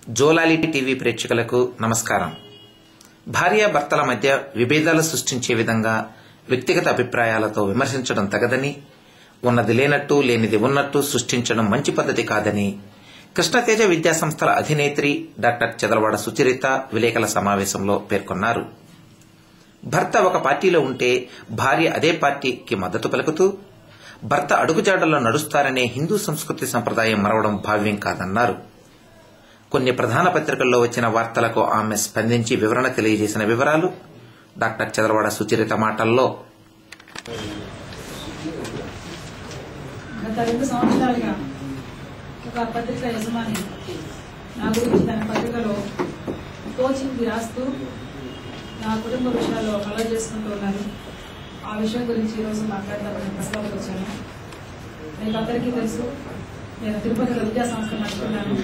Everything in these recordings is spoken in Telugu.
జోలాలి టీవీ ప్రేక్షకులకు నమస్కారం భార్యాభర్తల మధ్య విభేదాలు సృష్టించే విధంగా వ్యక్తిగత అభిప్రాయాలతో విమర్శించడం తగదని ఉన్నది లేనట్టు లేనిది ఉన్నట్టు సృష్టించడం మంచి పద్ధతి కాదని కృష్ణతేజ విద్యాసంస్థల అధినేత్రి డాక్టర్ చదలవాడ సుచరిత విలేకరుల సమావేశంలో పేర్కొన్నారు భర్త ఒక పార్టీలో ఉంటే భార్య అదే పార్టీకి మద్దతు పలుకుతూ భర్త అడుగుజాడల్లో నడుస్తారనే హిందూ సంస్కృతి సంప్రదాయం మరవడం భావ్యం కాదన్నారు కొన్ని ప్రధాన పత్రికల్లో వచ్చిన వార్తలకు ఆమె స్పందించి వివరణ తెలియజేసిన వివరాలు డాక్టర్ చదలవాడ సుచరిత మాటల్లో గత రెండు సంవత్సరాలుగా ఒక పత్రిక యజమాని నా గురించి తన పత్రికలో కోచింగ్ రాస్తూ నా కుటుంబ విషయాల్లో కలర్ చేసుకుంటూ ఉన్నారు ఆ విషయం గురించి ఈరోజు మాట్లాడదామని ప్రస్తావనకు వచ్చాను మీకు అందరికీ తెలుసు నేను తిరుపతిలో విద్యా సంస్థ నడుపుతున్నాను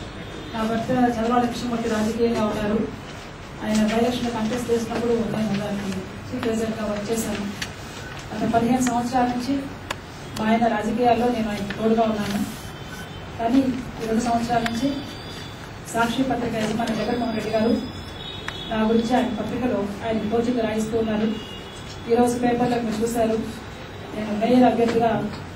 నా భర్త చదవాడ కృష్ణమూర్తి రాజకీయంగా ఉన్నారు ఆయన బయలక్ష్మి కంటెస్ట్ చేసినప్పుడు నేను దానికి చీఫ్ ప్రెసిడెంట్గా వర్క్ చేశాను గత పదిహేను సంవత్సరాల నుంచి మా ఆయన రాజకీయాల్లో నేను ఆయన తోడుగా ఉన్నాను కానీ ఈ రెండు సంవత్సరాల నుంచి సాక్షి పత్రిక యజమాని జగన్మోహన్ రెడ్డి గారు నా గురించి ఆయన పత్రికలో ఆయన కోచింగ్ రాయిస్తూ ఉన్నారు ఈరోజు పేపర్లో మీరు చూశారు నేను మేయర్ అభ్యర్థిగా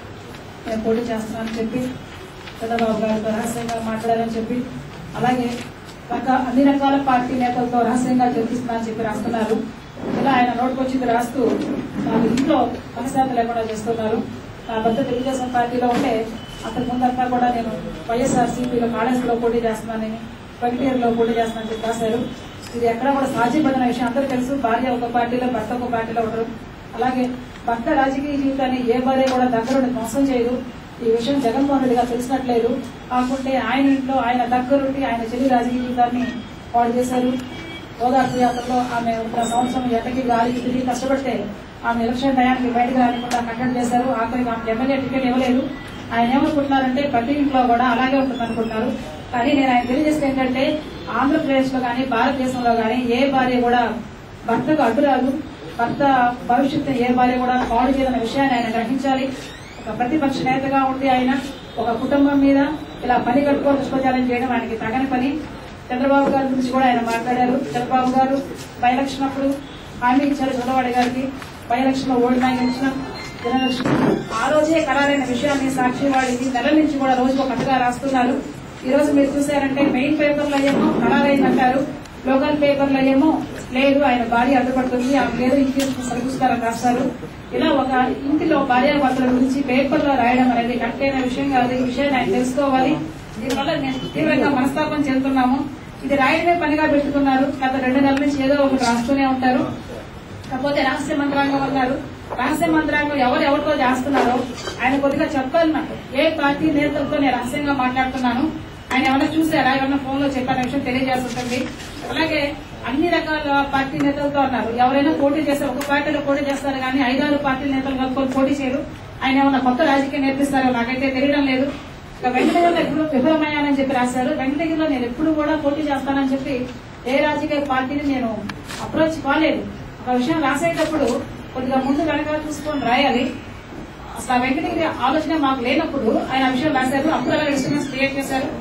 నేను పోటీ చేస్తున్నానని చెప్పి చంద్రబాబు గారితో రహస్యంగా మాట్లాడాలని చెప్పి అలాగే రక అన్ని రకాల పార్టీ నేతలతో రహస్యంగా చర్చిస్తున్నానని చెప్పి రాస్తున్నారు ఇలా ఆయన నోటుకొచ్చింది రాస్తూ నాకు ఇంట్లో మనశ్శాంతి లేకుండా చేస్తున్నారు నా భర్త తెలుగుదేశం పార్టీలో ఉంటే అంతకు ముందంతా కూడా నేను వైఎస్ఆర్ సిపిలో కాళేశ్వరంలో పోటీ చేస్తున్నానని వెంకటేరులో పోటీ చేస్తున్నానని చెప్పి రాశారు ఇది ఎక్కడ కూడా సాధ్యపడిన విషయం అందరూ తెలుసు భార్య ఒక పార్టీలో భర్త ఒక పార్టీలో ఉండరు అలాగే భర్త రాజకీయ జీవితాన్ని ఏ భార్య కూడా దగ్గరుండి మోసం చేయదు ఈ విషయం జగన్మోహన్ రెడ్డి గారు తెలిసినట్లేదు కాకుంటే ఆయన ఇంట్లో ఆయన దగ్గరుండి ఆయన చెల్లి రాజకీయ జీవితాన్ని పాడు చేశారు ఓదార్పు యాత్రలో ఆమె ఒక సంవత్సరం ఎండకి గాలికి తిరిగి కష్టపడితే ఆమె ఎలక్షన్ టయానికి బయటకు రానికుండా కట్టడి చేశారు ఆఖరికి ఆమె ఎమ్మెల్యే టికెట్ ఇవ్వలేదు ఆయన ఏమనుకుంటున్నారంటే ప్రతి ఇంట్లో కూడా అలాగే ఉంటుంది అనుకుంటున్నారు కానీ నేను ఆయన తెలియజేస్తే ఏంటంటే ఆంధ్రప్రదేశ్ లో కానీ భారతదేశంలో కానీ ఏ భార్య కూడా భర్తకు అడ్డురాదు భర్త భవిష్యత్తు ఏ భార్య కూడా పాడు చేయదన్న విషయాన్ని ఆయన గ్రహించాలి ఒక ప్రతిపక్ష నేతగా ఉండి ఆయన ఒక కుటుంబం మీద ఇలా పని కట్టుకో దుష్ప్రచారం చేయడం ఆయనకి తగని పని చంద్రబాబు గారి గురించి కూడా ఆయన మాట్లాడారు చంద్రబాబు గారు బై ఎలక్షన్ అప్పుడు హామీ ఇచ్చారు చంద్రబాబు గారికి బై ఎలక్షన్ లో ఓడినా గెలిచిన జనరల్ ఆ రోజే ఖరారైన విషయాన్ని సాక్షి వాడికి నెల నుంచి కూడా రోజుకు కథగా రాస్తున్నారు ఈ రోజు మీరు చూసారంటే మెయిన్ పేపర్లో ఏమో ఖరారైందంటారు లోకల్ పేపర్లో ఏమో లేదు ఆయన భార్య అడ్డుపడుతుంది ఆమె లేదు ఇంకేసి సరిపుస్తారని రాస్తారు ఇలా ఒక ఇంటిలో భార్యాభర్తల గురించి పేపర్లో రాయడం అనేది కరెక్ట్ అయిన విషయం కాదు ఈ విషయాన్ని ఆయన తెలుసుకోవాలి దీనివల్ల నేను తీవ్రంగా మనస్తాపం చెందుతున్నాము ఇది రాయడమే పనిగా పెట్టుకున్నారు గత రెండు నెలల నుంచి ఏదో ఒకటి రాస్తూనే ఉంటారు కాకపోతే రహస్య మంత్రాంగం అన్నారు రహస్య మంత్రాంగం ఎవరు ఎవరితో చేస్తున్నారో ఆయన కొద్దిగా చెప్పాలి నాకు ఏ పార్టీ నేతలతో నేను రహస్యంగా మాట్లాడుతున్నాను ఆయన ఏమైనా చూసారా ఏమన్నా ఫోన్ లో చెప్పిన విషయం తెలియజేస్తుంటుంది అలాగే అన్ని రకాల పార్టీ నేతలతో అన్నారు ఎవరైనా పోటీ చేస్తే ఒక పార్టీలో పోటీ చేస్తారు కానీ ఐదారు పార్టీ నేతలు కలుపుకొని పోటీ చేయరు ఆయన ఏమన్నా కొత్త రాజకీయం నేర్పిస్తారో నాకైతే తెలియడం లేదు ఇక వెంకటగిరిలో ఎప్పుడు విఫలమయ్యానని చెప్పి రాశారు వెంకటగిరిలో నేను ఎప్పుడు కూడా పోటీ చేస్తానని చెప్పి ఏ రాజకీయ పార్టీని నేను అప్రోచ్ కాలేదు ఒక విషయం రాసేటప్పుడు కొద్దిగా ముందు వెనక చూసుకొని రాయాలి అసలు ఆ వెంకటగిరి ఆలోచన మాకు లేనప్పుడు ఆయన ఆ విషయం రాశారు అప్పుడు అలా ఇన్స్ట్రుమెంట్స్ క్రియేట్ చేశారు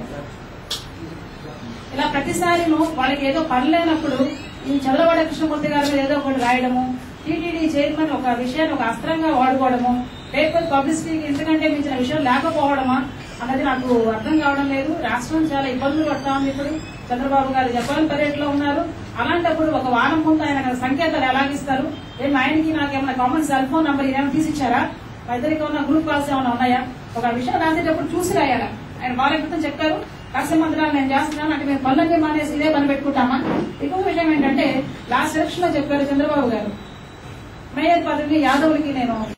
ఇలా ప్రతిసారి వాళ్ళకి ఏదో పని లేనప్పుడు ఈ చంద్రబాబు కృష్ణమూర్తి గారి మీద ఏదో ఒకటి రాయడము టీటీడీ చైర్మన్ ఒక విషయాన్ని ఒక అస్త్రంగా వాడుకోవడము పేపర్ పబ్లిసిటీకి ఇంతకంటే మించిన విషయం లేకపోవడమా అన్నది నాకు అర్థం కావడం లేదు రాష్ట్రం చాలా ఇబ్బందులు పడతా ఉంది ఇప్పుడు చంద్రబాబు గారు జపాన్ పర్యటనలో ఉన్నారు అలాంటప్పుడు ఒక వారం ముందు ఆయన సంకేతాలు ఎలాగిస్తారు ఏం ఆయనకి నాకు ఏమైనా కామన్ సెల్ ఫోన్ నంబర్ ఏమైనా తీసిచ్చారా మా ఇద్దరికి ఉన్న గ్రూప్ కాల్స్ ఏమైనా ఉన్నాయా ఒక విషయం రాసేటప్పుడు చూసి రాయాలా ఆయన వాళ్ళ క్రితం చెప్పారు రాష్ట్ర మంత్రాలు నేను చేస్తున్నాను అంటే మేము పనులన్నీ మానేసి ఇదే పని పెట్టుకుంటామా ఇంకొక విషయం ఏంటంటే లాస్ట్ ఎలక్షన్ లో చెప్పారు చంద్రబాబు గారు మేయర్ పదవిని యాదవులకి నేను